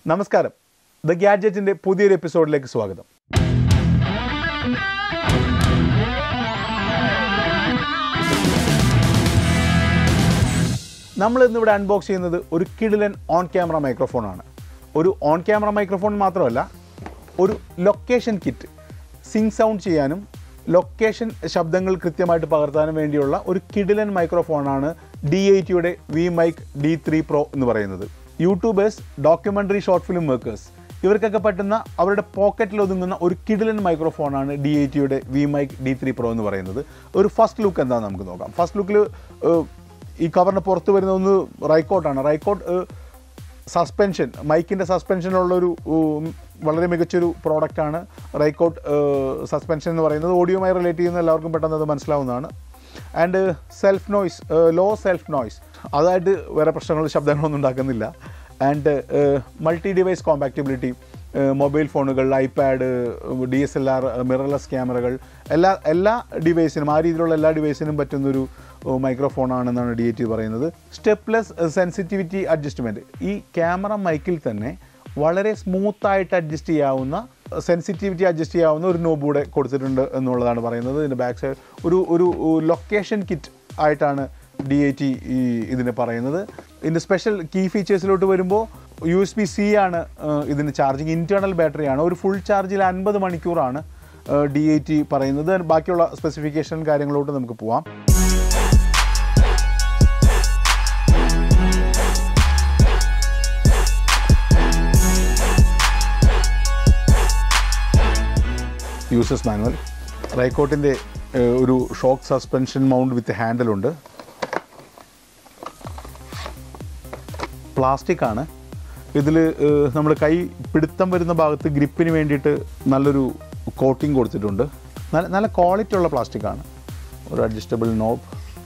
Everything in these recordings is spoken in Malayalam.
നമസ്കാരം ദ ഗ്യാഡ്ജറ്റിൻ്റെ പുതിയൊരു എപ്പിസോഡിലേക്ക് സ്വാഗതം നമ്മൾ ഇന്നിവിടെ അൺബോക്സ് ചെയ്യുന്നത് ഒരു കിഡിലൻ ഓൺ ക്യാമറ മൈക്രോഫോണാണ് ഒരു ഓൺ ക്യാമറ മൈക്രോഫോൺ മാത്രമല്ല ഒരു ലൊക്കേഷൻ കിറ്റ് സിങ് സൗണ്ട് ചെയ്യാനും ലൊക്കേഷൻ ശബ്ദങ്ങൾ കൃത്യമായിട്ട് പകർത്താനും വേണ്ടിയുള്ള ഒരു കിഡിലൻ മൈക്രോഫോണാണ് ഡി എയ്റ്റിയുടെ V mic D three pro എന്ന് പറയുന്നത് YouTubers documentary short film makers ഇവർക്കൊക്കെ പറ്റുന്ന അവരുടെ പോക്കറ്റിൽ ഒതുങ്ങുന്ന ഒരു കിഡിലൻ മൈക്രോഫോണാണ് ഡി എയ്റ്റിയുടെ V mic D three pro എന്ന് പറയുന്നത് ഒരു ഫസ്റ്റ് ലുക്ക് എന്താണെന്ന് നമുക്ക് നോക്കാം ഫസ്റ്റ് ലുക്കിൽ ഈ കവറിന് പുറത്ത് വരുന്ന ഒന്ന് റൈക്കോട്ടാണ് റൈക്കോട്ട് സസ്പെൻഷൻ മൈക്കിൻ്റെ സസ്പെൻഷനുള്ളൊരു ഉം, വളരെ മികച്ചൊരു പ്രോഡക്റ്റാണ് റൈക്കോട്ട് സസ്പെൻഷൻ എന്ന് പറയുന്നത് ഓഡിയോമായി റിലേറ്റ് ചെയ്യുന്ന എല്ലാവർക്കും പെട്ടെന്ന് അത് മനസ്സിലാവുന്നതാണ് and self noise low self noise അതായിട്ട് വേറെ പ്രശ്നങ്ങൾ ശബ്ദങ്ങളൊന്നും ഉണ്ടാക്കുന്നില്ല and multi device compatibility mobile ഫോണുകൾ iPad D S L R mirrorless ക്യാമറകൾ എല്ലാ എല്ലാ ഡിവൈസിനും ആ രീതിയിലുള്ള എല്ലാ ഡിവൈസിനും പറ്റുന്നൊരു മൈക്രോഫോൺ ആണെന്നാണ് ഡി എ ടി പറയുന്നത് സ്റ്റെപ്ലെസ് സെൻസിറ്റിവിറ്റി അഡ്ജസ്റ്റ്മെൻറ്റ് ഈ ക്യാമറ മൈക്കിൽ തന്നെ വളരെ സ്മൂത്തായിട്ട് അഡ്ജസ്റ്റ് ചെയ്യാവുന്ന സെൻസിറ്റിവിറ്റി അഡ്ജസ്റ്റ് ചെയ്യാവുന്ന ഒരു നോബ് കൂടെ കൊടുത്തിട്ടുണ്ട് എന്നുള്ളതാണ് പറയുന്നത് ഇതിൻ്റെ ബാക്ക് സൈഡ് ഒരു ഒരു ലൊക്കേഷൻ കിറ്റ് ആയിട്ടാണ് ഡി ഐ ടി ഈ ഇതിന് പറയുന്നത് ഇതിൻ്റെ സ്പെഷ്യൽ കീ ഫീച്ചേഴ്സിലോട്ട് വരുമ്പോൾ യു എസ് ബി സി ആണ് ഏഹ്, ഇതിന് ചാർജിങ് ഇൻറ്റേർണൽ ബാറ്ററിയാണ് ഒരു ഫുൾ ചാർജിൽ അൻപത് മണിക്കൂറാണ് ഡി ഐ ടി പറയുന്നത് ബാക്കിയുള്ള സ്പെസിഫിക്കേഷൻ കാര്യങ്ങളോട്ട് നമുക്ക് പോവാം യൂസേഴ്സ് മാനുവൽ റൈക്കോട്ടിൻ്റെ ഒരു ഷോക്ക് സസ്പെൻഷൻ മൗണ്ട് വിത്ത് ഹാൻഡിലുണ്ട് പ്ലാസ്റ്റിക് ആണ് ഇതിൽ നമ്മൾ കൈ പിടുത്തം വരുന്ന ഭാഗത്ത് ഗ്രിപ്പിന് വേണ്ടിയിട്ട് നല്ലൊരു കോട്ടിംഗ് കൊടുത്തിട്ടുണ്ട് നല്ല നല്ല ക്വാളിറ്റി ഉള്ള പ്ലാസ്റ്റിക് ആണ് ഒരു അഡ്ജസ്റ്റബിൾ നോബ്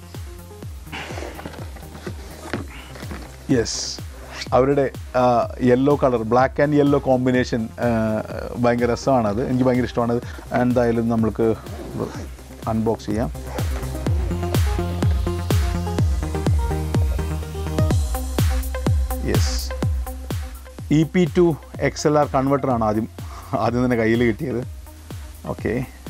യെസ് അവരുടെ yellow colour black and yellow combination ഭയങ്കര രസമാണത് എനിക്ക് ഭയങ്കര ഇഷ്ടമാണത് എന്തായാലും നമ്മൾക്ക് അൺബോക്സ് ചെയ്യാം yes E P two X L R കൺവെർട്ടറാണ് ആദ്യം ആദ്യം തന്നെ കയ്യിൽ കിട്ടിയത് okay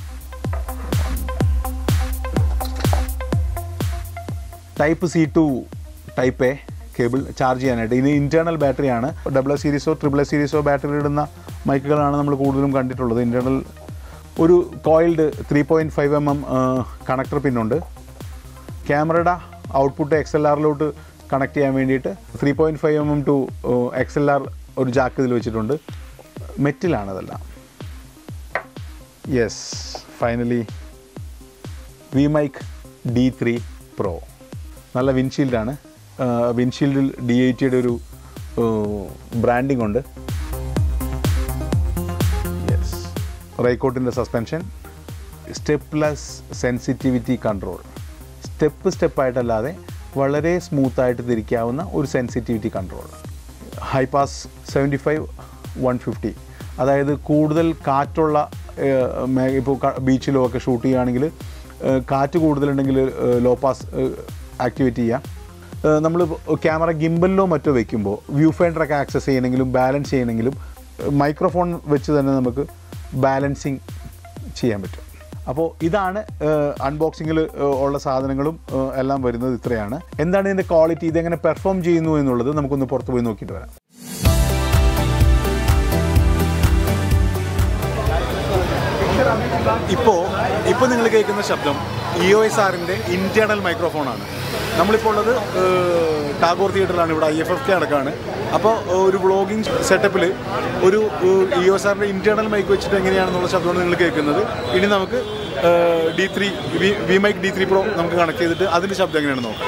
type C to type A cable charge ചെയ്യാനായിട്ട് ഇത് ഇൻറ്റേർണൽ ബാറ്ററിയാണ് ഡബിൾ എ സീരീസോ ട്രിപ്പിൾ എ സീരീസോ ബാറ്ററി ഇടുന്ന മൈക്കുകളാണ് നമ്മൾ കൂടുതലും കണ്ടിട്ടുള്ളത് ഇൻറ്റേർണൽ ഒരു coiled three point five M M connector പിന്നുണ്ട് ക്യാമറയുടെ ഔട്ട്പുട്ട് എക്സ് എൽ ആറിലോട്ട് കണക്ട് ചെയ്യാൻ വേണ്ടിയിട്ട് three point five M M to X L R ഒരു ജാക്ക് ഇതിൽ വെച്ചിട്ടുണ്ട് മെറ്റിലാണ് അതെല്ലാം yes finally V mic D three pro നല്ല വിൻഷീൽഡാണ് വിൻഷീൽഡിൽ ഡി ഐ ടിയുടെ ഒരു ബ്രാൻഡിംഗ് ഉണ്ട് യെസ് റൈക്കോട്ടിൻ്റെ suspension stepless sensitivity control step സ്റ്റെപ്പായിട്ടല്ലാതെ വളരെ സ്മൂത്തായിട്ട് തിരിക്കാവുന്ന ഒരു sensitivity control high pass seventy five one fifty അതായത് കൂടുതൽ കാറ്റുള്ള ഇപ്പോൾ ബീച്ചിലോ ഒക്കെ ഷൂട്ട് ചെയ്യുകയാണെങ്കിൽ ഏഹ്, കാറ്റ് കൂടുതലുണ്ടെങ്കിൽ ലോ പാസ് ആക്ടിവേറ്റ് ചെയ്യാം നമ്മൾ ക്യാമറ ഗിംബലിലോ മറ്റോ വെക്കുമ്പോൾ വ്യൂ ഫൈൻഡറൊക്കെ ആക്സസ് ചെയ്യണമെങ്കിലും ബാലൻസ് ചെയ്യണമെങ്കിലും മൈക്രോഫോൺ വെച്ച് തന്നെ നമുക്ക് ബാലൻസിങ് ചെയ്യാൻ പറ്റും അപ്പോൾ ഇതാണ് അൺബോക്സിങ്ങിൽ ഉള്ള സാധനങ്ങളും ഏഹ്, എല്ലാം വരുന്നത് ഇത്രയാണ് എന്താണ് ഇതിൻ്റെ ക്വാളിറ്റി ഇതെങ്ങനെ പെർഫോം ചെയ്യുന്നു എന്നുള്ളത് നമുക്കൊന്ന് പുറത്ത് പോയി നോക്കിയിട്ട് വരാം ഇപ്പോൾ ഇപ്പോൾ നിങ്ങൾ കേൾക്കുന്ന ശബ്ദം ഇ ഒ എസ് ആറിൻ്റെ ഇൻറ്റേർണൽ മൈക്രോഫോണാണ് നമ്മളിപ്പോൾ ഉള്ളത് ഏഹ്, ടാഗോർ തിയേറ്ററിലാണ് ഇവിടെ ഐ എഫ് എഫ് കെ അടക്കമാണ് അപ്പോൾ ഒരു വ്ളോഗിങ് സെറ്റപ്പിൽ ഒരു ഇ ഒ എസ് ആറിൻ്റെ ഇൻറ്റേർണൽ മൈക്ക് വെച്ചിട്ട് എങ്ങനെയാണെന്നുള്ള ശബ്ദമാണ് നിങ്ങൾ കേൾക്കുന്നത് ഇനി നമുക്ക് D three V V mic D three pro നമുക്ക് കണക്ട് ചെയ്തിട്ട് അതിൻ്റെ ശബ്ദം എങ്ങനെയാണെന്ന് നോക്കാം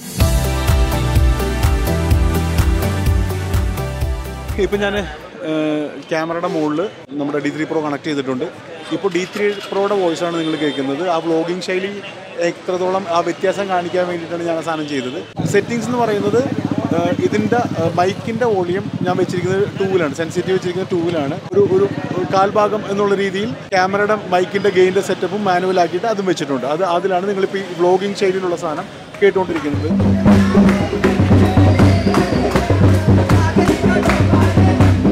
ഇപ്പം ഞാൻ ക്യാമറയുടെ മുകളിൽ നമ്മുടെ ഡി ത്രീ പ്രോ കണക്ട് ചെയ്തിട്ടുണ്ട് ഇപ്പോൾ ഡി ത്രീ പ്രോയുടെ വോയിസ് ആണ് നിങ്ങൾ കേൾക്കുന്നത് ആ വ്ളോഗിങ് ശൈലി എത്രത്തോളം ആ വ്യത്യാസം കാണിക്കാൻ വേണ്ടിയിട്ടാണ് ഞാൻ ആ സാധനം ചെയ്തത് സെറ്റിങ്സ് എന്ന് പറയുന്നത് ഏഹ്, ഇതിൻ്റെ മൈക്കിൻ്റെ വോളിയം ഞാൻ വെച്ചിരിക്കുന്നത് ടൂവിലാണ് സെൻസിറ്റീവ് വെച്ചിരിക്കുന്നത് ടൂവിലാണ് ഒരു ഒരു ഒരു കാൽഭാഗം എന്നുള്ള രീതിയിൽ ക്യാമറയുടെ മൈക്കിൻ്റെ ഗെയിൻ്റെ സെറ്റപ്പും മാനുവൽ ആക്കിയിട്ട് അതും വെച്ചിട്ടുണ്ട് അത് അതിലാണ് നിങ്ങളിപ്പോൾ ഈ വ്ളോഗിങ് ശൈലിയിലുള്ള സാധനം കേട്ടുകൊണ്ടിരിക്കുന്നത്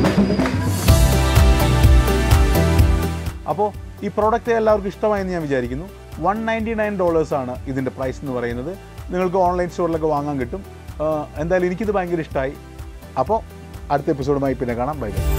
അപ്പോൾ ഈ പ്രോഡക്റ്റ് എല്ലാവർക്കും ഇഷ്ടമായെന്ന് ഞാൻ വിചാരിക്കുന്നു വൺ നയൻറ്റി നയൻ ഡോളേഴ്സാണ് ഇതിൻ്റെ പ്രൈസ് എന്ന് പറയുന്നത് നിങ്ങൾക്ക് ഓൺലൈൻ സ്റ്റോറിലൊക്കെ വാങ്ങാൻ കിട്ടും ആ, എന്തായാലും എനിക്കിത് ഭയങ്കര ഇഷ്ടമായി അപ്പോൾ അടുത്ത എപ്പിസോഡുമായി പിന്നെ കാണാം ബൈ ബൈ